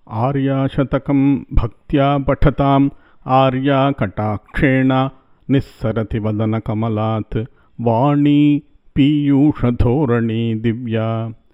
आर्याशतकं भक्त्या पठताम् आर्या कटाक्षेण निस्सरति वदनकमलात् वाणी பீயூஷதோரணி திவ்யா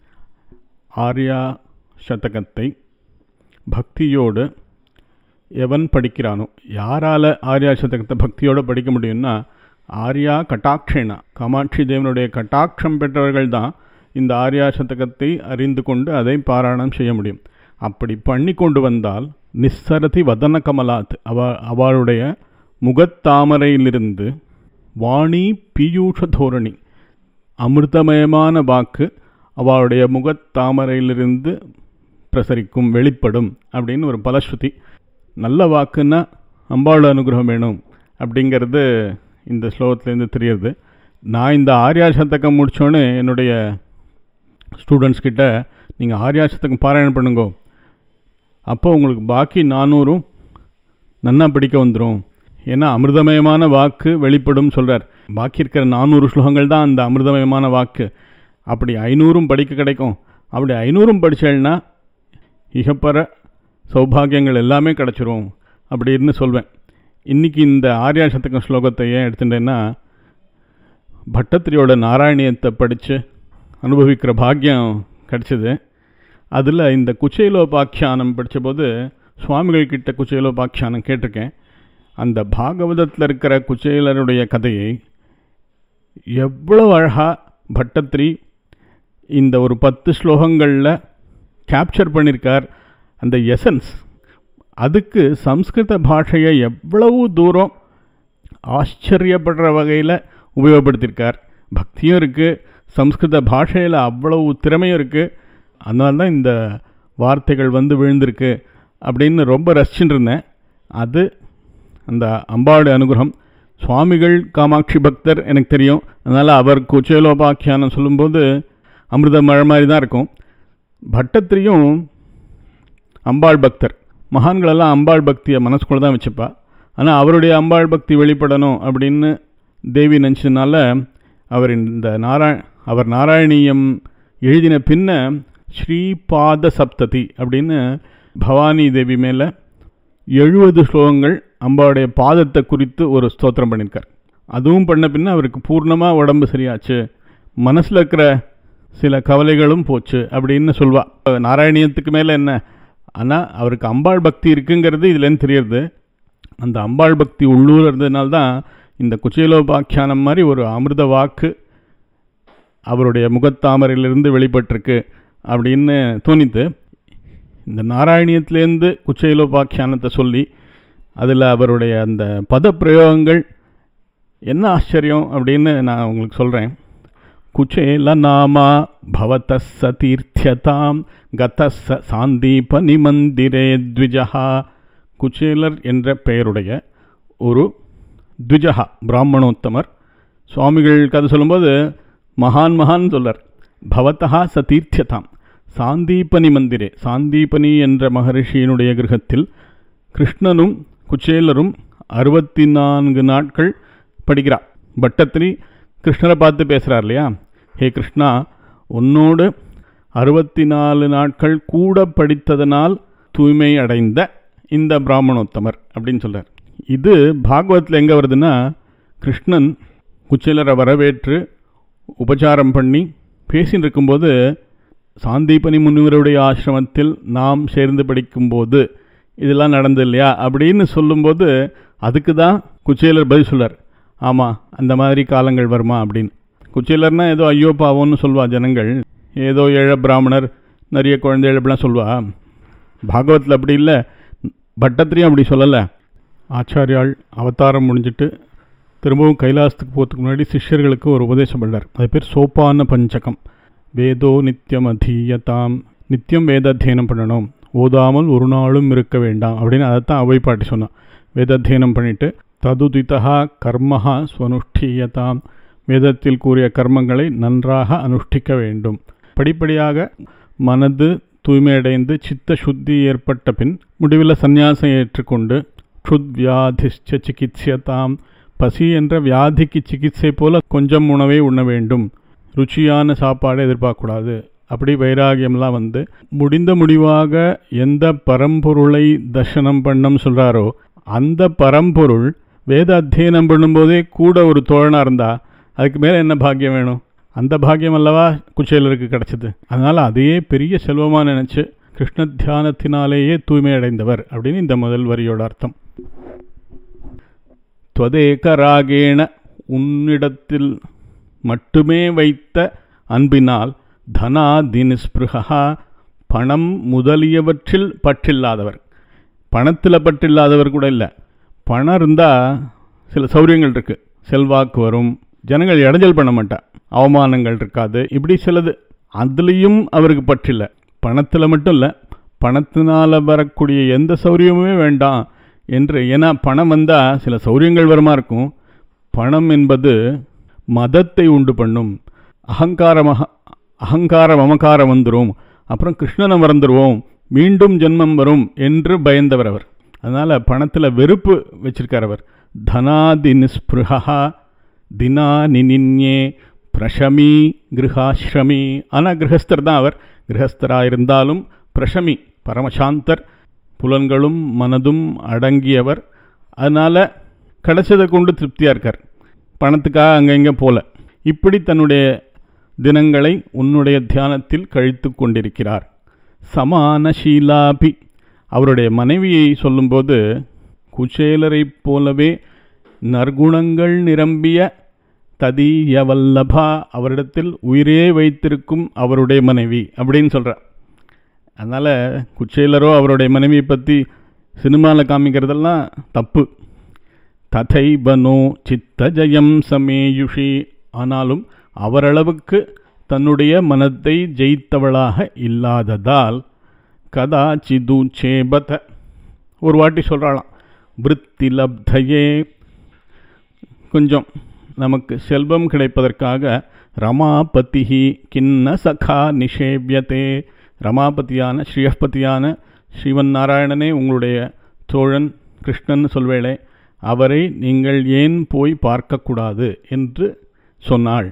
ஆர்யா சதகத்தை பக்தியோடு எவன் படிக்கிறானோ யாரால் ஆர்யா சதகத்தை பக்தியோடு படிக்க முடியும்னா ஆர்யா கட்டாட்சேனா காமாட்சி தேவனுடைய கட்டாட்சம் பெற்றவர்கள் தான் இந்த ஆர்யா சதகத்தை அறிந்து கொண்டு அதை பாராயணம் செய்ய முடியும் அப்படி பண்ணி கொண்டு வந்தால் நிஸ்ஸரதி வதன கமலாத் அவ அவளுடைய முகத்தாமரையிலிருந்து வாணி பீயூஷ தோரணி அமிர்தமயமான வாக்கு அவளுடைய முகத்தாமரையிலிருந்து பிரசரிக்கும் வெளிப்படும் அப்படின்னு ஒரு பலஸ்ருதி நல்ல வாக்குன்னா அம்பாளோட அனுகிரகம் வேணும் அப்படிங்கிறது இந்த ஸ்லோகத்துலேருந்து தெரியுது நான் இந்த ஆர்யா சதகம் முடித்தோன்னே என்னுடைய ஸ்டூடெண்ட்ஸ் கிட்ட நீங்கள் ஆர்யா சதகம் பாராயணம் பண்ணுங்கோ அப்போ உங்களுக்கு பாக்கி நானூறும் நன்னா படிக்க வந்துடும் ஏன்னா அமிர்தமயமான வாக்கு வெளிப்படும் சொல்கிறார் பாக்கி இருக்கிற நானூறு ஸ்லோகங்கள் தான் அந்த அமிர்தமயமான வாக்கு அப்படி ஐநூறும் படிக்க கிடைக்கும் அப்படி ஐநூறும் படித்தேன்னா இகப்பற சௌபாகியங்கள் எல்லாமே கிடச்சிரும் அப்படின்னு சொல்வேன் இன்றைக்கி இந்த ஆர்யா சதகம் ஸ்லோகத்தை ஏன் எடுத்துட்டேன்னா பட்டத்திரியோட நாராயணியத்தை படித்து அனுபவிக்கிற பாக்கியம் கிடச்சிது அதில் இந்த குச்சைலோபாக்கியானம் படித்தபோது சுவாமிகள் கிட்ட குச்சைலோபாக்கியானம் கேட்டிருக்கேன் அந்த பாகவதத்தில் இருக்கிற குச்சேலருடைய கதையை எவ்வளோ அழகாக பட்டத்திரி இந்த ஒரு பத்து ஸ்லோகங்களில் கேப்சர் பண்ணியிருக்கார் அந்த எசன்ஸ் அதுக்கு சம்ஸ்கிருத பாஷையை எவ்வளவு தூரம் ஆச்சரியப்படுற வகையில் உபயோகப்படுத்தியிருக்கார் பக்தியும் இருக்குது சம்ஸ்கிருத பாஷையில் அவ்வளவு திறமையும் இருக்குது அதனால தான் இந்த வார்த்தைகள் வந்து விழுந்திருக்கு அப்படின்னு ரொம்ப ரசிச்சுட்டு இருந்தேன் அது அந்த அம்பாடு அனுகிரகம் சுவாமிகள் காமாட்சி பக்தர் எனக்கு தெரியும் அதனால் அவர் குச்சேலோபாக்கியானம் சொல்லும்போது அமிர்த மழை மாதிரி தான் இருக்கும் பட்டத்திரியும் அம்பாள் பக்தர் மகான்களெல்லாம் அம்பாள் பக்தியை மனசுக்குள்ள தான் வச்சுப்பா ஆனால் அவருடைய அம்பாள் பக்தி வெளிப்படணும் அப்படின்னு தேவி நினச்சதுனால அவர் இந்த நாராய அவர் நாராயணியம் எழுதின பின்ன ஸ்ரீபாத சப்ததி அப்படின்னு பவானி தேவி மேலே எழுபது ஸ்லோகங்கள் அம்பாவுடைய பாதத்தை குறித்து ஒரு ஸ்தோத்திரம் பண்ணியிருக்கார் அதுவும் பண்ண பின்ன அவருக்கு பூர்ணமாக உடம்பு சரியாச்சு மனசில் இருக்கிற சில கவலைகளும் போச்சு அப்படின்னு சொல்வா நாராயணியத்துக்கு மேலே என்ன ஆனால் அவருக்கு அம்பாள் பக்தி இருக்குங்கிறது இதுலேருந்து தெரியுது அந்த அம்பாள் பக்தி உள்ளூர் இருந்ததுனால தான் இந்த குச்சேலோபாக்கியானம் மாதிரி ஒரு அமிர்த வாக்கு அவருடைய முகத்தாமரையிலிருந்து வெளிப்பட்டிருக்கு அப்படின்னு தோணித்து இந்த நாராயணியத்திலேருந்து குச்சைலோபாக்கியானத்தை சொல்லி அதில் அவருடைய அந்த பத பிரயோகங்கள் என்ன ஆச்சரியம் அப்படின்னு நான் உங்களுக்கு சொல்கிறேன் குச்சேல நாமா பவத சதீர்த்தியதாம் கத ச சாந்தீபனி மந்திரே த்விஜஹா குச்சேலர் என்ற பெயருடைய ஒரு த்விஜஹா பிராமணோத்தமர் சுவாமிகள் கதை சொல்லும்போது மகான் மகான் சொல்லர் பவத்தா சதீர்த்தியதாம் சாந்தீபனி மந்திரே சாந்தீபனி என்ற மகரிஷியினுடைய கிரகத்தில் கிருஷ்ணனும் குச்சேலரும் அறுபத்தி நான்கு நாட்கள் படிக்கிறார் பட்டத்திரி கிருஷ்ணரை பார்த்து பேசுகிறார் இல்லையா ஹே கிருஷ்ணா உன்னோடு அறுபத்தி நாலு நாட்கள் கூட படித்ததனால் தூய்மை அடைந்த இந்த பிராமணோத்தமர் அப்படின்னு சொல்கிறார் இது பாகவத்தில் எங்கே வருதுன்னா கிருஷ்ணன் குச்சேலரை வரவேற்று உபச்சாரம் பண்ணி பேசின்னு இருக்கும்போது சாந்தீபனி முனிவருடைய ஆசிரமத்தில் நாம் சேர்ந்து படிக்கும்போது இதெல்லாம் நடந்தது இல்லையா அப்படின்னு சொல்லும்போது அதுக்கு தான் குச்சேலர் பதில் சொல்லார் ஆமாம் அந்த மாதிரி காலங்கள் வருமா அப்படின்னு குச்சேலர்னா ஏதோ ஐயோ பாவோன்னு சொல்வா ஜனங்கள் ஏதோ ஏழை பிராமணர் நிறைய குழந்தைகள் அப்படிலாம் சொல்வா பாகவத்தில் அப்படி இல்லை பட்டத்திரியும் அப்படி சொல்லலை ஆச்சாரியால் அவதாரம் முடிஞ்சிட்டு திரும்பவும் கைலாசத்துக்கு போகிறதுக்கு முன்னாடி சிஷ்யர்களுக்கு ஒரு உபதேசம் பண்ணார் அது பேர் சோப்பான பஞ்சகம் வேதோ நித்தியம் அதீயதாம் நித்தியம் வேதாத்தியனம் பண்ணணும் ஓதாமல் ஒரு நாளும் இருக்க வேண்டாம் அப்படின்னு அதைத்தான் அவை பாட்டி சொன்னான் வேதாத்தியனம் பண்ணிவிட்டு ததுதிதா கர்மஹா ஸ்வனுஷ்டீயதாம் வேதத்தில் கூறிய கர்மங்களை நன்றாக அனுஷ்டிக்க வேண்டும் படிப்படியாக மனது தூய்மையடைந்து சித்த சுத்தி ஏற்பட்ட பின் முடிவில் சந்நியாசம் ஏற்றுக்கொண்டு க்ஷுத் வியாதிஷ்ட சிகித்சதாம் பசி என்ற வியாதிக்கு சிகிச்சை போல கொஞ்சம் உணவை உண்ண வேண்டும் ருச்சியான சாப்பாடை எதிர்பார்க்கக்கூடாது அப்படி வைராகியம்லாம் வந்து முடிந்த முடிவாக எந்த பரம்பொருளை தர்சனம் பண்ணம் சொல்கிறாரோ அந்த பரம்பொருள் வேத அத்தியனம் பண்ணும்போதே கூட ஒரு தோழனாக இருந்தா அதுக்கு மேலே என்ன பாக்கியம் வேணும் அந்த பாக்கியம் அல்லவா குச்சேலருக்கு கிடைச்சது அதனால் அதையே பெரிய செல்வமாக நினச்சி கிருஷ்ண தியானத்தினாலேயே தூய்மை அடைந்தவர் அப்படின்னு இந்த முதல் வரியோட அர்த்தம் துவதேக ராகேண உன்னிடத்தில் மட்டுமே வைத்த அன்பினால் தனாதி நிஸ்பிருகா பணம் முதலியவற்றில் பற்றில்லாதவர் பணத்தில் பற்றில்லாதவர் கூட இல்லை பணம் இருந்தால் சில சௌரியங்கள் இருக்குது செல்வாக்கு வரும் ஜனங்கள் இடைஞ்சல் பண்ண மாட்டா அவமானங்கள் இருக்காது இப்படி சிலது அதுலேயும் அவருக்கு பற்றில்லை பணத்தில் மட்டும் இல்லை பணத்தினால் வரக்கூடிய எந்த சௌரியமுமே வேண்டாம் என்று ஏன்னா பணம் வந்தால் சில சௌரியங்கள் வருமா இருக்கும் பணம் என்பது மதத்தை உண்டு பண்ணும் அகங்காரமாக அகங்கார மமகாரம் வந்துடும் அப்புறம் கிருஷ்ணனை மறந்துடுவோம் மீண்டும் ஜென்மம் வரும் என்று பயந்தவர் அவர் அதனால் பணத்தில் வெறுப்பு வச்சிருக்கார் அவர் தனாதி நிஸ்பிருகா தினா நினின்யே பிரஷமி கிரகாஸ்ரமி ஆனால் கிரகஸ்தர் தான் அவர் கிரகஸ்தராக இருந்தாலும் பிரஷமி பரமசாந்தர் புலன்களும் மனதும் அடங்கியவர் அதனால் கிடைச்சதை கொண்டு திருப்தியாக இருக்கார் பணத்துக்காக அங்கே இங்கே போல இப்படி தன்னுடைய தினங்களை உன்னுடைய தியானத்தில் கழித்து கொண்டிருக்கிறார் சமானசீலாபி அவருடைய மனைவியை சொல்லும்போது குச்சேலரைப் போலவே நற்குணங்கள் நிரம்பிய ததீயவல்லபா அவரிடத்தில் உயிரே வைத்திருக்கும் அவருடைய மனைவி அப்படின்னு சொல்கிறார் அதனால் குச்சேலரோ அவருடைய மனைவியை பற்றி சினிமாவில் காமிக்கிறதெல்லாம் தப்பு ததைபனோ சித்தஜயம் சமேயுஷி ஆனாலும் அவரளவுக்கு தன்னுடைய மனத்தை ஜெயித்தவளாக இல்லாததால் கதாச்சிதுச்சேபத ஒரு வாட்டி சொல்கிறாளாம் விற்பி லப்தையே கொஞ்சம் நமக்கு செல்வம் கிடைப்பதற்காக ரமாபதிஹி கிண்ண சகா நிஷேபியத்தே ரமாபதியான ஸ்ரீயப்பதியான ஸ்ரீவன் நாராயணனே உங்களுடைய தோழன் கிருஷ்ணன் சொல்வேளே அவரை நீங்கள் ஏன் போய் பார்க்கக்கூடாது என்று சொன்னாள்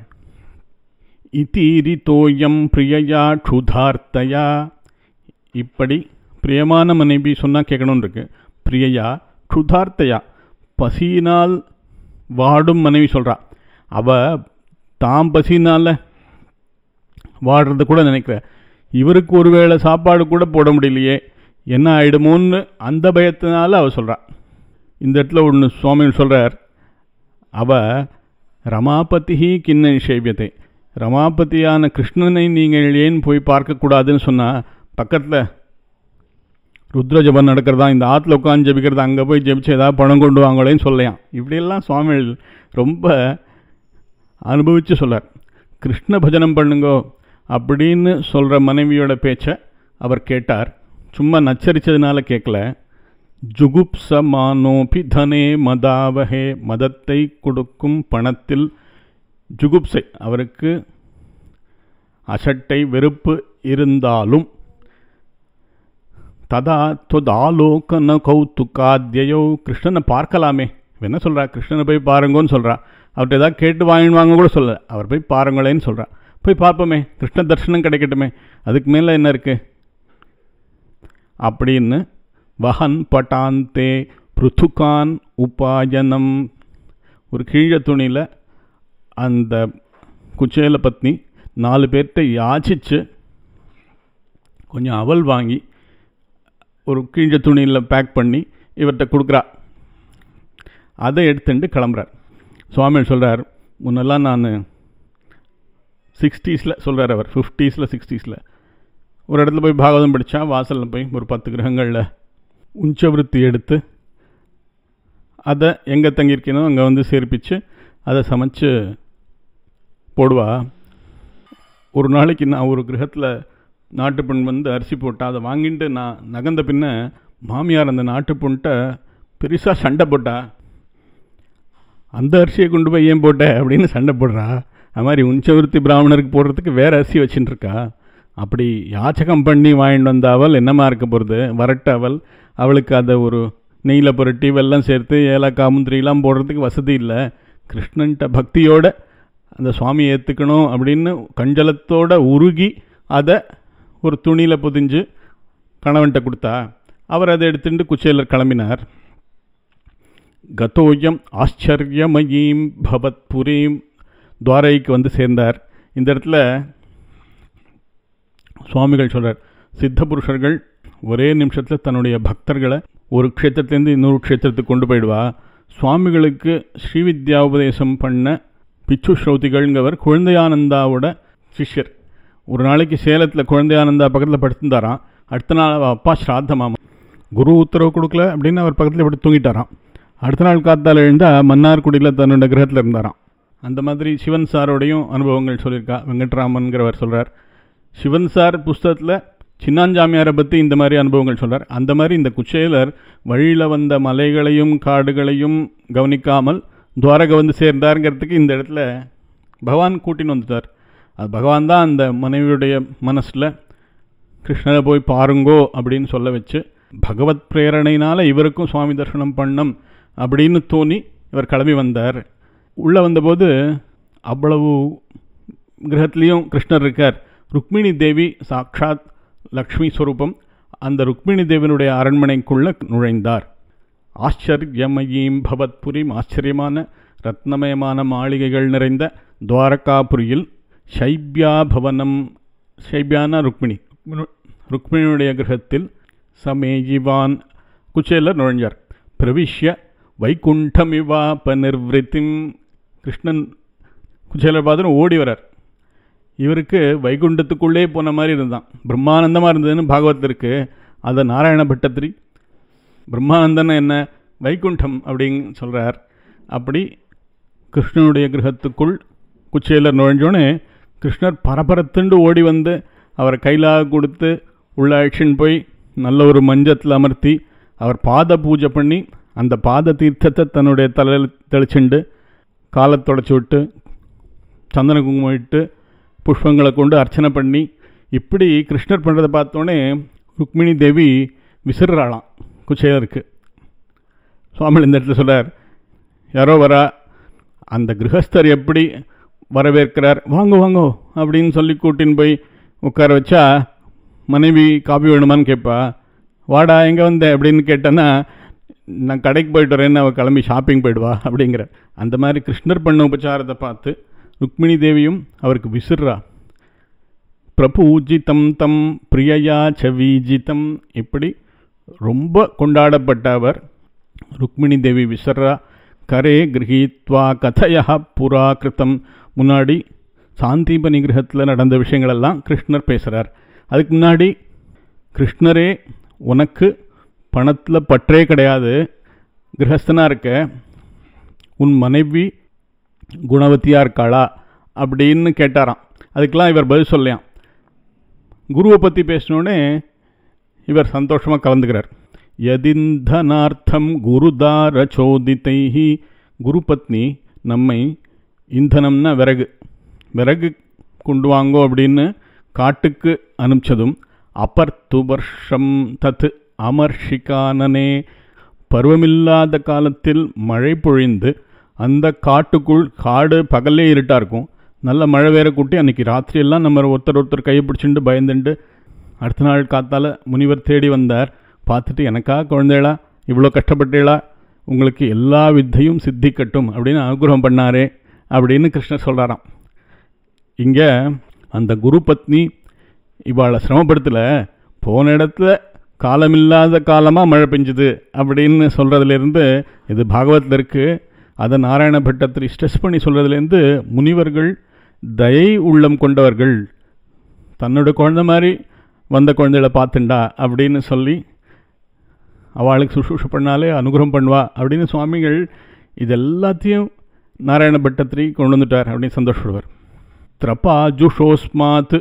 இதீரிதோயம் பிரியயா க்ஷுதார்த்தயா இப்படி பிரியமான மனைவி சொன்னால் கேட்கணும்னு இருக்கு பிரியயா க்ஷுதார்த்தையா பசியினால் வாடும் மனைவி சொல்கிறா அவ தாம் பசினால் வாடுறது கூட நினைக்கிற இவருக்கு ஒருவேளை சாப்பாடு கூட போட முடியலையே என்ன ஆயிடுமோன்னு அந்த பயத்தினால அவ சொல்கிறா இந்த இடத்துல ஒன்று சுவாமி சொல்கிறார் அவ ரமாபதி கிண்ண நிஷேபியத்தை ரமாபதியான கிருஷ்ணனை நீங்கள் ஏன் போய் பார்க்கக்கூடாதுன்னு சொன்னால் பக்கத்தில் ருத்ர ஜபம் நடக்கிறதா இந்த ஆற்றுல உட்காந்து ஜபிக்கிறதா அங்கே போய் ஜெபிச்சு ஏதாவது பணம் கொண்டு வாங்களேன்னு சொல்லலாம் இப்படியெல்லாம் சுவாமிகள் ரொம்ப அனுபவித்து சொல்லார் கிருஷ்ண பஜனம் பண்ணுங்கோ அப்படின்னு சொல்கிற மனைவியோட பேச்சை அவர் கேட்டார் சும்மா நச்சரித்ததுனால கேட்கல ஜுகுப்சமானோபி தனே மதாவகே மதத்தை கொடுக்கும் பணத்தில் ஜுகுப்சை அவருக்கு அசட்டை வெறுப்பு இருந்தாலும் ததா தொதாலோகன கௌத்துக்காத்யயோ கிருஷ்ணனை பார்க்கலாமே என்ன சொல்கிறா கிருஷ்ணனை போய் பாருங்கன்னு சொல்கிறா அவர்கிட்ட ஏதாவது கேட்டு வாங்கின்னு வாங்க கூட சொல்ல அவர் போய் பாருங்களேன்னு சொல்கிறா போய் பார்ப்போமே கிருஷ்ண தர்ஷனம் கிடைக்கட்டுமே அதுக்கு மேலே என்ன இருக்குது அப்படின்னு வஹன் பட்டாந்தே பிருத்துகான் உபாயனம் ஒரு கீழ துணியில் அந்த குச்சேல பத்னி நாலு பேர்கிட்ட யாச்சிச்சு கொஞ்சம் அவல் வாங்கி ஒரு கீழ துணியில் பேக் பண்ணி இவர்கிட்ட கொடுக்குறா அதை எடுத்துட்டு கிளம்புறார் சுவாமி சொல்கிறார் முன்னெல்லாம் நான் சிக்ஸ்டீஸில் சொல்கிறார் அவர் ஃபிஃப்டீஸில் சிக்ஸ்டீஸில் ஒரு இடத்துல போய் பாகவதம் படித்தா வாசலில் போய் ஒரு பத்து கிரகங்களில் உஞ்சவிருத்தி எடுத்து அதை எங்கே தங்கியிருக்கேனோ அங்கே வந்து சேர்ப்பிச்சு அதை சமைச்சு போடுவா ஒரு நாளைக்கு நான் ஒரு கிரகத்தில் நாட்டு பெண் வந்து அரிசி போட்டா அதை வாங்கிட்டு நான் நகர்ந்த பின்ன மாமியார் அந்த நாட்டு பொண்கிட்ட பெருசாக சண்டை போட்டா அந்த அரிசியை கொண்டு போய் ஏன் போட்ட அப்படின்னு சண்டை போடுறா அது மாதிரி உஞ்சவிருத்தி பிராமணருக்கு போடுறதுக்கு வேறு அரிசி வச்சுட்டு இருக்கா அப்படி யாச்சகம் பண்ணி வாங்கிட்டு வந்த அவள் என்னமா இருக்க போகிறது வரட்ட அவள் அவளுக்கு அதை ஒரு நெய்யில் புரட்டி வெல்லம் சேர்த்து ஏலக்காய் முந்திரிலாம் போடுறதுக்கு வசதி இல்லை கிருஷ்ணன்ட்ட பக்தியோட அந்த சுவாமியை ஏற்றுக்கணும் அப்படின்னு கஞ்சலத்தோட உருகி அதை ஒரு துணியில் பொதிஞ்சு கணவன்கிட்ட கொடுத்தா அவர் அதை எடுத்துட்டு குச்சேலர் கிளம்பினார் கதோயம் ஆச்சரியமயீம் பவத்புரீம் துவாரைக்கு வந்து சேர்ந்தார் இந்த இடத்துல சுவாமிகள் சொல்கிறார் சித்த புருஷர்கள் ஒரே நிமிஷத்தில் தன்னுடைய பக்தர்களை ஒரு க்ஷேத்திரத்துலேருந்து இன்னொரு க்ஷேத்திரத்துக்கு கொண்டு போயிடுவா சுவாமிகளுக்கு ஸ்ரீவித்யா உபதேசம் பண்ண பிச்சு ஸ்ரௌதிகள்ங்கிறவர் குழந்தையானந்தாவோட சிஷ்யர் ஒரு நாளைக்கு சேலத்தில் குழந்தையானந்தா பக்கத்தில் படுத்திருந்தாராம் அடுத்த நாள் அவ அப்பா ஸ்ராத்தமாமா குரு உத்தரவு கொடுக்கல அப்படின்னு அவர் பக்கத்தில் படுத்து தூங்கிட்டாராம் அடுத்த நாள் காத்தால் எழுந்தால் மன்னார்குடியில் தன்னோட கிரகத்தில் இருந்தாராம் அந்த மாதிரி சிவன் சாரோடையும் அனுபவங்கள் சொல்லியிருக்கா வெங்கட்ராமன்கிறவர் சொல்கிறார் சிவன் சார் புஸ்தகத்தில் சின்னாஞ்சாமியாரை பற்றி இந்த மாதிரி அனுபவங்கள் சொல்கிறார் அந்த மாதிரி இந்த குச்சேலர் வழியில் வந்த மலைகளையும் காடுகளையும் கவனிக்காமல் துவாரகை வந்து சேர்ந்தாருங்கிறதுக்கு இந்த இடத்துல பகவான் கூட்டின்னு வந்துட்டார் அது பகவான் தான் அந்த மனைவியுடைய மனசில் கிருஷ்ணரை போய் பாருங்கோ அப்படின்னு சொல்ல வச்சு பகவத் பிரேரணையினால் இவருக்கும் சுவாமி தரிசனம் பண்ணம் அப்படின்னு தோணி இவர் கிளம்பி வந்தார் உள்ளே வந்தபோது அவ்வளவு கிரகத்துலேயும் கிருஷ்ணர் இருக்கார் ருக்மிணி தேவி சாக்ஷாத் லக்ஷ்மி ஸ்வரூபம் அந்த ருக்மிணி தேவனுடைய அரண்மனைக்குள்ளே நுழைந்தார் ஆச்சரியமயீம் பவத்புரிம் ஆச்சரியமான ரத்னமயமான மாளிகைகள் நிறைந்த துவாரகாபுரியில் சைப்யா பவனம் சைப்யான ருக்மிணி ருக்மிணியுடைய கிரகத்தில் சமேஜிவான் குச்சேலர் நுழைஞ்சார் பிரவிஷ்ய வைகுண்டமிவாப நிர்வத்திம் கிருஷ்ணன் குச்சேலர் பார்த்துட்டு ஓடி வரார் இவருக்கு வைகுண்டத்துக்குள்ளே போன மாதிரி இருந்தான் பிரம்மானந்தமாக இருந்ததுன்னு பாகவத்தில் இருக்குது அதை நாராயண பட்டத்திரி பிரம்மானந்தன் என்ன வைகுண்டம் அப்படின்னு சொல்கிறார் அப்படி கிருஷ்ணனுடைய கிரகத்துக்குள் குச்சேலர் நுழைஞ்சோன்னே கிருஷ்ணர் பரபரத்துண்டு ஓடி வந்து அவரை கையிலாக கொடுத்து உள்ள அழிச்சின்னு போய் நல்ல ஒரு மஞ்சத்தில் அமர்த்தி அவர் பாத பூஜை பண்ணி அந்த பாத தீர்த்தத்தை தன்னுடைய தலையில் தெளிச்சுண்டு காலை தொடச்சி விட்டு சந்தன குங்குமம் இட்டு புஷ்பங்களை கொண்டு அர்ச்சனை பண்ணி இப்படி கிருஷ்ணர் பண்ணுறதை பார்த்தோன்னே ருக்மிணி தேவி விசிறாளாம் குச்சேலருக்கு சுவாமிகள் இந்த இடத்துல சொல்கிறார் யாரோ வரா அந்த கிரகஸ்தர் எப்படி வரவேற்கிறார் வாங்க வாங்கோ அப்படின்னு சொல்லி கூட்டின்னு போய் உட்கார வச்சா மனைவி காபி வேணுமான்னு கேட்பா வாடா எங்கே வந்த அப்படின்னு கேட்டேன்னா நான் கடைக்கு போயிட்டு வரேன்னு அவள் கிளம்பி ஷாப்பிங் போயிடுவா அப்படிங்கிற அந்த மாதிரி கிருஷ்ணர் பண்ண உபச்சாரத்தை பார்த்து ருக்மிணி தேவியும் அவருக்கு விசிறா பிரபூஜிதம் தம் பிரியயா சவீஜிதம் இப்படி ரொம்ப கொண்டாடப்பட்ட அவர் ருக்மிணி தேவி விசர்ரா கரே கிரகீத்வா கதையா புரா கிருத்தம் முன்னாடி சாந்தீப நிகிரகத்தில் நடந்த விஷயங்களெல்லாம் கிருஷ்ணர் பேசுகிறார் அதுக்கு முன்னாடி கிருஷ்ணரே உனக்கு பணத்தில் பற்றே கிடையாது கிரகஸ்தனாக இருக்க உன் மனைவி குணவத்தியாக இருக்காளா அப்படின்னு கேட்டாராம் அதுக்கெல்லாம் இவர் பதில் சொல்லலையாம் குருவை பற்றி பேசினோடனே இவர் சந்தோஷமாக கலந்துக்கிறார் யதிந்தனார்த்தம் குருதார சோதித்தைஹி குரு பத்னி நம்மை இந்தனம்னா விறகு விறகு கொண்டு வாங்கோ அப்படின்னு காட்டுக்கு அனுப்பிச்சதும் அபர்த்து வருஷம் தத்து அமர்ஷிகானனே பருவமில்லாத காலத்தில் மழை பொழிந்து அந்த காட்டுக்குள் காடு பகல்லே இருட்டாக இருக்கும் நல்ல மழை வேற கூட்டி அன்றைக்கி ராத்திரியெல்லாம் நம்ம ஒருத்தர் ஒருத்தர் கையை பிடிச்சிட்டு பயந்துண்டு அடுத்த நாள் காத்தால் முனிவர் தேடி வந்தார் பார்த்துட்டு எனக்கா குழந்தைகளா இவ்வளோ கஷ்டப்பட்டீங்களா உங்களுக்கு எல்லா வித்தையும் சித்திக்கட்டும் அப்படின்னு அனுகிரகம் பண்ணாரே அப்படின்னு கிருஷ்ணர் சொல்கிறாராம் இங்கே அந்த குரு பத்னி இவாளை சிரமப்படுத்தல போன இடத்துல காலமில்லாத காலமாக மழை பெஞ்சுது அப்படின்னு சொல்கிறதுலேருந்து இது பாகவத்தில் இருக்குது அதை நாராயண பட்டத்திரி ஸ்ட்ரெஸ் பண்ணி சொல்கிறதுலேருந்து முனிவர்கள் தயை உள்ளம் கொண்டவர்கள் தன்னோட குழந்த மாதிரி வந்த குழந்தைகளை பார்த்துண்டா அப்படின்னு சொல்லி அவளுக்கு சுசுஷு பண்ணாலே அனுகிரகம் பண்ணுவா அப்படின்னு சுவாமிகள் இது எல்லாத்தையும் நாராயண பட்டத்திரி கொண்டு வந்துட்டார் அப்படின்னு சந்தோஷப்படுவார் திரப்பா ஜுஷோஸ்மாத்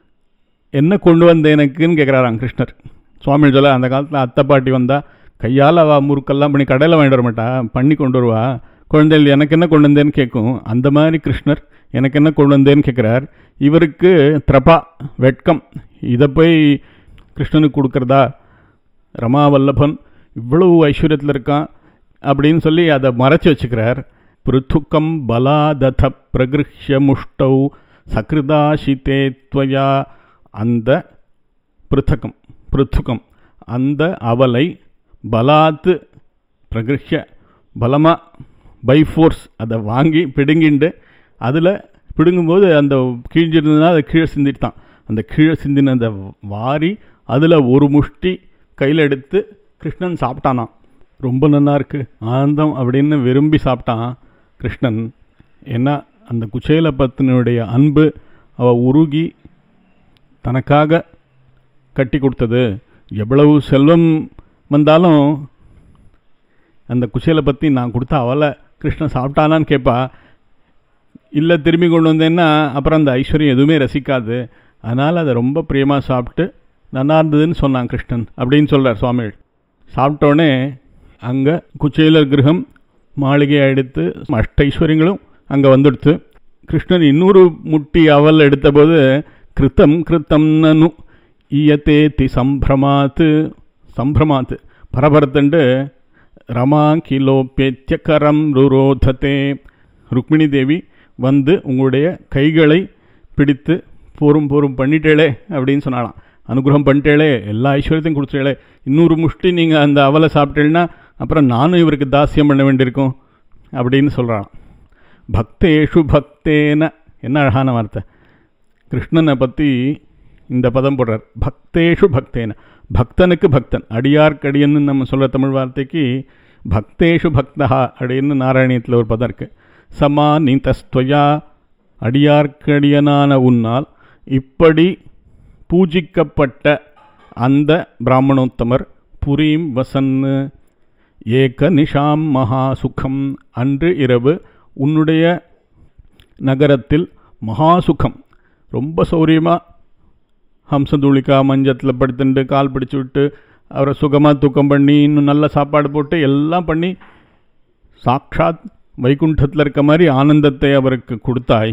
என்ன கொண்டு வந்த எனக்குன்னு கேட்குறாராம் கிருஷ்ணர் சுவாமி சொல்ல அந்த காலத்தில் அத்தை பாட்டி வந்தால் கையால் அவள் முறுக்கெல்லாம் பண்ணி கடையில் வாங்கிட்டு வர மாட்டா பண்ணி கொண்டு வருவா குழந்தைகள் எனக்கு என்ன கொண்டு வந்தேன்னு கேட்கும் அந்த மாதிரி கிருஷ்ணர் எனக்கு என்ன கொண்டு வந்தேன்னு கேட்குறார் இவருக்கு திரப்பா வெட்கம் இதை போய் கிருஷ்ணனுக்கு கொடுக்குறதா ரமாவல்லபன் இவ்வளவு ஐஸ்வர்யத்தில் இருக்கான் அப்படின்னு சொல்லி அதை மறைச்சி வச்சுக்கிறார் பிருத்துக்கம் பலாதத பிரகிருஷ்ய முஷ்டௌ சக்ருதாஷிதே துவயா அந்த பிருத்தகம் பிருத்துகம் அந்த அவலை பலாத்து பிரகிருஷ்ய பலமாக பை ஃபோர்ஸ் அதை வாங்கி பிடுங்கிண்டு அதில் பிடுங்கும்போது அந்த கீழ்ச்சிருந்ததுனா அதை கீழே சிந்திட்டான் அந்த கீழே சிந்தின அந்த வாரி அதில் ஒரு முஷ்டி கையில் எடுத்து கிருஷ்ணன் சாப்பிட்டானான் ரொம்ப நல்லா இருக்கு ஆனந்தம் அப்படின்னு விரும்பி சாப்பிட்டான் கிருஷ்ணன் ஏன்னா அந்த குச்சேல பத்தினுடைய அன்பு அவ உருகி தனக்காக கட்டி கொடுத்தது எவ்வளவு செல்வம் வந்தாலும் அந்த குச்சேலை பற்றி நான் கொடுத்த அவளை கிருஷ்ணன் சாப்பிட்டானான்னு கேட்பா இல்லை திரும்பி கொண்டு வந்தேன்னா அப்புறம் அந்த ஐஸ்வர்யம் எதுவுமே ரசிக்காது அதனால் அதை ரொம்ப பிரியமாக சாப்பிட்டு நல்லா இருந்ததுன்னு சொன்னான் கிருஷ்ணன் அப்படின்னு சொல்கிறார் சுவாமிகள் சாப்பிட்டோடனே அங்கே குச்சேலர் கிரகம் மாளிகையை எடுத்து அஷ்ட ஐஸ்வர்யங்களும் அங்கே வந்துடுத்து கிருஷ்ணன் இன்னொரு முட்டி அவல் எடுத்தபோது கிருத்தம் கிருத்தம் நனு ஈயத்தேத்தி சம்பிரமாத்து சம்பிரமாத்து பரபரத்துண்டு ரமா கிலோபேத்திய கரம் ருரோதத்தே ருக்மிணி தேவி வந்து உங்களுடைய கைகளை பிடித்து போரும் போரும் பண்ணிட்டேளே அப்படின்னு சொன்னாலாம் அனுகிரகம் பண்ணிட்டேளே எல்லா ஐஸ்வர்யத்தையும் கொடுத்துட்டேளே இன்னொரு முஷ்டி நீங்கள் அந்த அவலை சாப்பிட்டேன்னா அப்புறம் நானும் இவருக்கு தாசியம் பண்ண வேண்டியிருக்கும் அப்படின்னு சொல்கிறான் பக்தேஷு பக்தேன என்ன அழகான வார்த்தை கிருஷ்ணனை பற்றி இந்த பதம் போடுறார் பக்தேஷு பக்தேன பக்தனுக்கு பக்தன் அடியார்க்கடியன்னு நம்ம சொல்கிற தமிழ் வார்த்தைக்கு பக்தேஷு பக்தா அப்படின்னு நாராயணியத்தில் ஒரு பதம் இருக்குது சமா நீதஸ்துவயா அடியார்க்கடியனான உன்னால் இப்படி பூஜிக்கப்பட்ட அந்த பிராமணோத்தமர் புரீம் வசன்னு ஏக நிஷாம் மகா சுகம் அன்று இரவு உன்னுடைய நகரத்தில் மகா சுகம் ரொம்ப சௌரியமாக ஹம்சதுளிக்கா மஞ்சத்தில் படுத்துட்டு கால் பிடிச்சி விட்டு அவரை சுகமாக தூக்கம் பண்ணி இன்னும் நல்ல சாப்பாடு போட்டு எல்லாம் பண்ணி சாக்ஷாத் வைகுண்டத்தில் இருக்க மாதிரி ஆனந்தத்தை அவருக்கு கொடுத்தாய்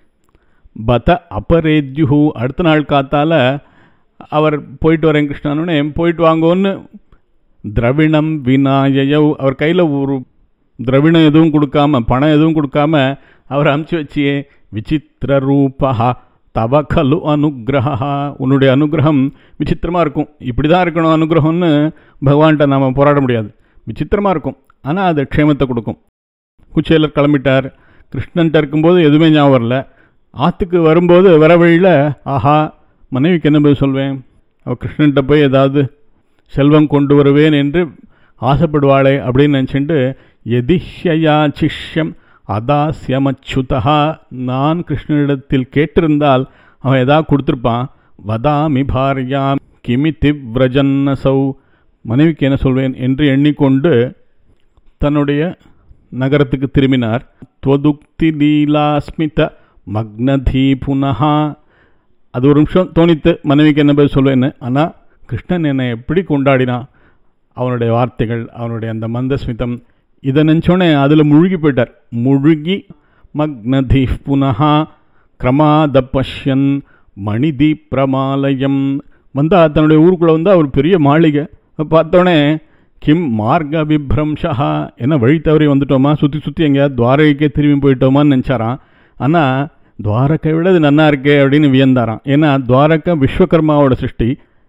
பத அபரேத்யுஹு அடுத்த நாள் காத்தால அவர் போயிட்டு வரேன் கிருஷ்ணனே போயிட்டு வாங்கோன்னு திரவிணம் வினாயயவ் அவர் கையில் ஒரு திரவிணம் எதுவும் கொடுக்காம பணம் எதுவும் கொடுக்காம அவர் அமுச்சு வச்சியே விசித்திர ரூபா தவ கலு அனுகிரகா உன்னுடைய அனுகிரகம் விசித்திரமாக இருக்கும் இப்படி தான் இருக்கணும் அனுகிரகம்னு பகவான்கிட்ட நாம் போராட முடியாது விசித்திரமாக இருக்கும் ஆனால் அது க்ஷேமத்தை கொடுக்கும் குச்சேலர் கிளம்பிட்டார் கிருஷ்ணன்ட்ட இருக்கும்போது எதுவுமே ஞாபகம் வரல ஆற்றுக்கு வரும்போது வர வழியில் ஆஹா மனைவிக்கு என்ன பதில் சொல்வேன் அவள் கிருஷ்ணன்ட்ட போய் ஏதாவது செல்வம் கொண்டு வருவேன் என்று ஆசைப்படுவாளே அப்படின்னு நினச்சிட்டு எதிஷ்யா சிஷ்யம் அதாசியமச்சுதா நான் கிருஷ்ணனிடத்தில் கேட்டிருந்தால் அவன் எதாவது கொடுத்துருப்பான் வதாமி பாரியாம் கிமிதி விரஜன்னசௌ மனைவிக்கு என்ன சொல்வேன் என்று எண்ணிக்கொண்டு தன்னுடைய நகரத்துக்கு திரும்பினார் துவதுக்தி லீலாஸ்மித மக்னதி புனஹா அது ஒரு நிமிஷம் தோணித்து மனைவிக்கு என்ன பதில் சொல்வேன்னு ஆனால் கிருஷ்ணன் என்னை எப்படி கொண்டாடினான் அவனுடைய வார்த்தைகள் அவனுடைய அந்த மந்தஸ்மிதம் இதை நினச்சோடனே அதில் முழுகி போயிட்டார் முழுகி மக்னதி புனஹா கிரமாத பஷ்யன் மணிதி பிரமாலயம் வந்தா தன்னுடைய ஊருக்குள்ளே வந்து அவர் பெரிய மாளிகை பார்த்தோன்னே கிம் மார்க விப்ரம்ஷா என்ன வழி தவறி வந்துட்டோமா சுற்றி சுற்றி எங்கேயாவது துவாரகைக்கே திரும்பி போயிட்டோமான்னு நினச்சாராம் ஆனால் துவாரகை விட இது நன்னா இருக்கே அப்படின்னு வியந்தாராம் ஏன்னா துவாரகா விஸ்வகர்மாவோட சிருஷ்டி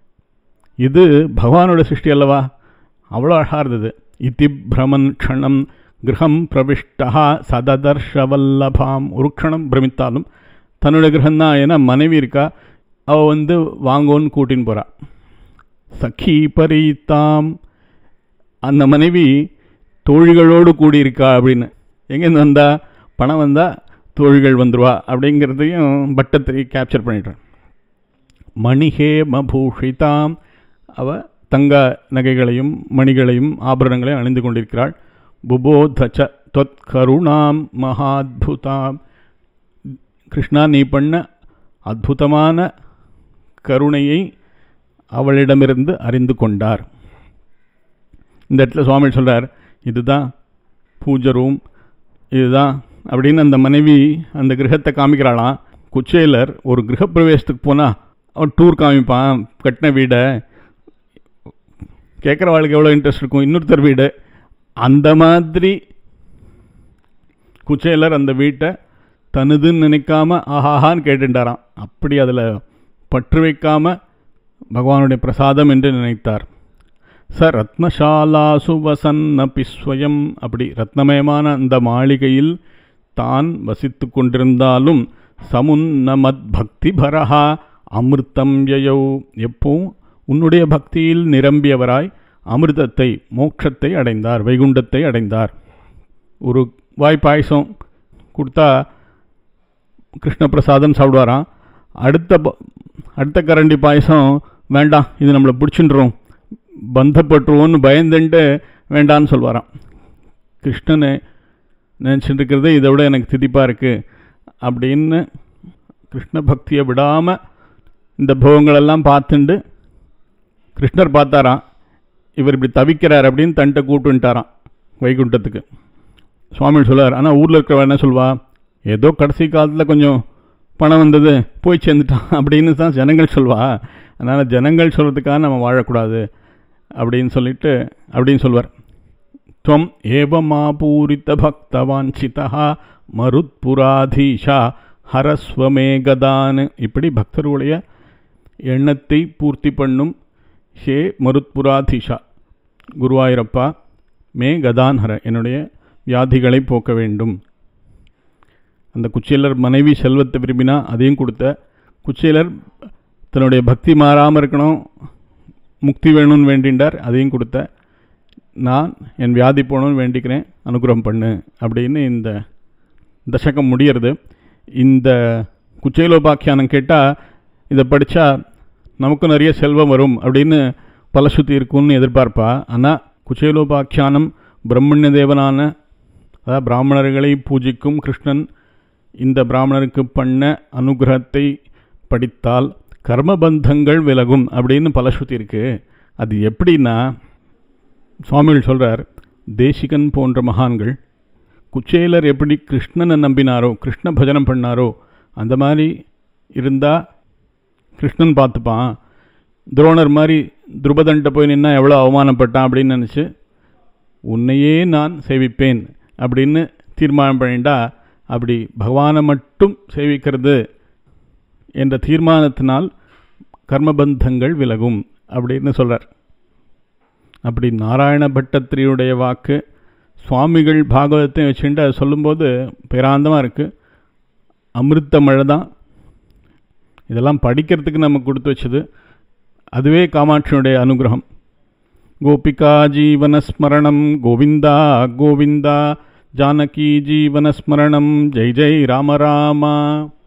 இது பகவானோட சிருஷ்டி அல்லவா அவ்வளோ அழகாக இருந்தது இத்தி பிரமன் க்ஷணம் கிரகம் பிரவிஷ்டா சததர்ஷவல்லபாம் ஒரு க்ஷணம் பிரமித்தாலும் தன்னோட கிரகம்தான் ஏன்னா மனைவி இருக்கா அவள் வந்து வாங்கோன்னு கூட்டின்னு போகிறா சഖி பரீத்தாம் அந்த மனைவி தோழிகளோடு கூடியிருக்கா அப்படின்னு எங்கேருந்து வந்தா பணம் வந்தால் தோழிகள் வந்துருவா அப்படிங்கிறதையும் பட்டத்தை கேப்சர் பண்ணிடுறேன் மணிஹே மபூஷிதாம் அவ தங்க நகைகளையும் மணிகளையும் ஆபரணங்களையும் அணிந்து கொண்டிருக்கிறாள் புபோதச்ச தொத் கருணாம் மகாத்புதாம் கிருஷ்ணா நீ பண்ண அற்புதமான கருணையை அவளிடமிருந்து அறிந்து கொண்டார் இந்த இடத்துல சுவாமி சொல்கிறார் இதுதான் பூஜை ரூம் இதுதான் அப்படின்னு அந்த மனைவி அந்த கிரகத்தை காமிக்கிறாளாம் குச்சேலர் ஒரு கிரகப்பிரவேசத்துக்கு போனால் அவன் டூர் காமிப்பான் கட்டின வீடை கேட்குறவாளுக்கு எவ்வளோ இன்ட்ரெஸ்ட் இருக்கும் இன்னொருத்தர் வீடு அந்த மாதிரி குச்சேலர் அந்த வீட்டை தனதுன்னு நினைக்காம ஆஹாஹான்னு கேட்டுட்டாராம் அப்படி அதில் பற்று வைக்காம பகவானுடைய பிரசாதம் என்று நினைத்தார் ச ரத்னசாலாசு வசன்னபி ஸ்வயம் அப்படி ரத்னமயமான அந்த மாளிகையில் தான் வசித்து கொண்டிருந்தாலும் சமுன்னமத் பக்தி பரஹா அமிர்தம் யயௌ எப்பவும் உன்னுடைய பக்தியில் நிரம்பியவராய் அமிர்தத்தை மோட்சத்தை அடைந்தார் வைகுண்டத்தை அடைந்தார் ஒரு வாய் பாயசம் கொடுத்தா கிருஷ்ணபிரசாதம் சாப்பிடுவாராம் அடுத்த ப- அடுத்த கரண்டி பாயசம் வேண்டாம் இது நம்மளை பிடிச்சின்றோம் பந்தப்பட்டுருவோன்னு பயந்துட்டு வேண்டான்னு சொல்வாராம் கிருஷ்ணனை நினச்சிட்டு இருக்கிறது இதை விட எனக்கு திதிப்பாக இருக்குது அப்படின்னு கிருஷ்ண பக்தியை விடாமல் இந்த போகங்களெல்லாம் பார்த்துண்டு கிருஷ்ணர் பார்த்தாராம் இவர் இப்படி தவிக்கிறார் அப்படின்னு தன்ட்ட கூட்டுன்ட்டாராம் வைகுண்டத்துக்கு சுவாமி சொல்லுவார் ஆனால் ஊரில் இருக்கிறவ என்ன சொல்வா ஏதோ கடைசி காலத்தில் கொஞ்சம் பணம் வந்தது போய் சேர்ந்துட்டான் அப்படின்னு தான் ஜனங்கள் சொல்வா அதனால் ஜனங்கள் சொல்கிறதுக்காக நம்ம வாழக்கூடாது அப்படின்னு சொல்லிட்டு அப்படின்னு சொல்வார் துவம் ஏவமாபூரித்த பக்தவாஞ்சிதா மருத்புராதீஷா ஹரஸ்வமே கதான்னு இப்படி பக்தர்களுடைய எண்ணத்தை பூர்த்தி பண்ணும் ஹே மருத்புராதீஷா குருவாயூரப்பா மே கதான் ஹர என்னுடைய வியாதிகளை போக்க வேண்டும் அந்த குச்சேலர் மனைவி செல்வத்தை விரும்பினா அதையும் கொடுத்த குச்சேலர் தன்னுடைய பக்தி மாறாமல் இருக்கணும் முக்தி வேணும்னு வேண்டின்றார் அதையும் கொடுத்த நான் என் வியாதி போகணும்னு வேண்டிக்கிறேன் அனுகிரகம் பண்ணு அப்படின்னு இந்த தசகம் முடியறது இந்த குச்சேலோபாக்கியானம் கேட்டால் இதை படித்தா நமக்கும் நிறைய செல்வம் வரும் அப்படின்னு பலசுத்தி இருக்கும்னு எதிர்பார்ப்பா ஆனால் குச்சேலோபாக்கியானம் பிரம்மண்ய தேவனான அதாவது பிராமணர்களை பூஜிக்கும் கிருஷ்ணன் இந்த பிராமணருக்கு பண்ண அனுகிரகத்தை படித்தால் கர்மபந்தங்கள் விலகும் அப்படின்னு பலஸ்ருதி இருக்கு அது எப்படின்னா சுவாமிகள் சொல்றார் தேசிகன் போன்ற மகான்கள் குச்சேலர் எப்படி கிருஷ்ணனை நம்பினாரோ கிருஷ்ண பஜனம் பண்ணாரோ அந்த மாதிரி இருந்தால் கிருஷ்ணன் பார்த்துப்பான் துரோணர் மாதிரி துருபதன்ட்ட போய் நின்னா எவ்வளோ அவமானப்பட்டான் அப்படின்னு நினச்சி உன்னையே நான் சேவிப்பேன் அப்படின்னு தீர்மானம் பண்ணிட்டா அப்படி பகவானை மட்டும் சேவிக்கிறது என்ற தீர்மானத்தினால் கர்மபந்தங்கள் விலகும் அப்படின்னு சொல்றார் அப்படி நாராயண பட்டத்திரியுடைய வாக்கு சுவாமிகள் பாகவதத்தை வச்சுட்டு அதை சொல்லும்போது பேராந்தமாக இருக்குது அமிர்த மழை தான் இதெல்லாம் படிக்கிறதுக்கு நம்ம கொடுத்து வச்சது அதுவே காமாட்சியுடைய அனுகிரகம் கோபிகா ஜீவனஸ்மரணம் கோவிந்தா கோவிந்தா ஜானகி ஜீவனஸ்மரணம் ஜெய் ஜெய் ராம ராமா